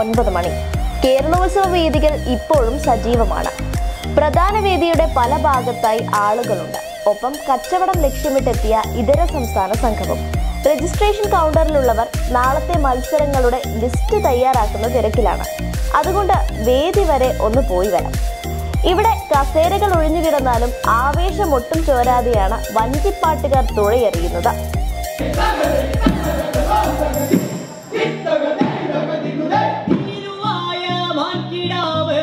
ഒൻപത് മണി കേരളോത്സവ വേദികൾ ഇപ്പോഴും സജീവമാണ് പ്രധാന വേദിയുടെ പല ഭാഗത്തായി ആളുകളുണ്ട് ഒപ്പം കച്ചവടം ലക്ഷ്യമിട്ടെത്തിയ ഇതര സംസ്ഥാന സംഘവും രജിസ്ട്രേഷൻ കൗണ്ടറിലുള്ളവർ നാളത്തെ മത്സരങ്ങളുടെ ലിസ്റ്റ് തയ്യാറാക്കുന്ന തിരക്കിലാണ് അതുകൊണ്ട് വേദി വരെ ഒന്ന് പോയി വരാം ഇവിടെ കസേരകൾ ഒഴിഞ്ഞു കിടന്നാലും ആവേശം ഒട്ടും ചോരാതെയാണ് വഞ്ചിപ്പാട്ടുകാർ തുഴയെറിയുന്നത് തിരുവായ മാൻകിടാവ്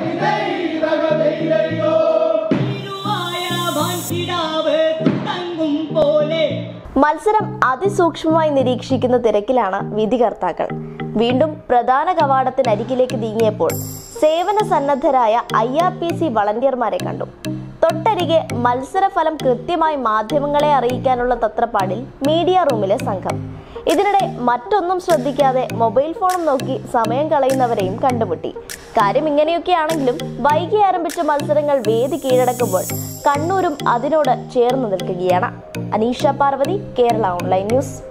തിരുവായ മാൻകിടാവ് തങ്കും പോലെ മത്സരം അതിസൂക്ഷ്മമായി നിരീക്ഷിക്കുന്ന തിരക്കിലാണ് വിധികർത്താക്കൾ വീണ്ടും പ്രധാന കവാടത്തിനരികിലേക്ക് നീങ്ങിയപ്പോൾ സേവന സന്നദ്ധരായ ഐ ആർ പി സി വളണ്ടിയർമാരെ കണ്ടു തൊട്ടരികെ മത്സരഫലം കൃത്യമായി മാധ്യമങ്ങളെ അറിയിക്കാനുള്ള തത്രപ്പാടിൽ മീഡിയ റൂമിലെ സംഘം ഇതിനിടെ മറ്റൊന്നും ശ്രദ്ധിക്കാതെ മൊബൈൽ ഫോണും നോക്കി സമയം കളയുന്നവരെയും കണ്ടുമുട്ടി കാര്യം ഇങ്ങനെയൊക്കെയാണെങ്കിലും വൈകി ആരംഭിച്ച മത്സരങ്ങൾ വേദി കീഴടക്കുമ്പോൾ കണ്ണൂരും അതിനോട് ചേർന്ന് നിൽക്കുകയാണ് അനീഷ പാർവതി കേരള ഓൺലൈൻ ന്യൂസ്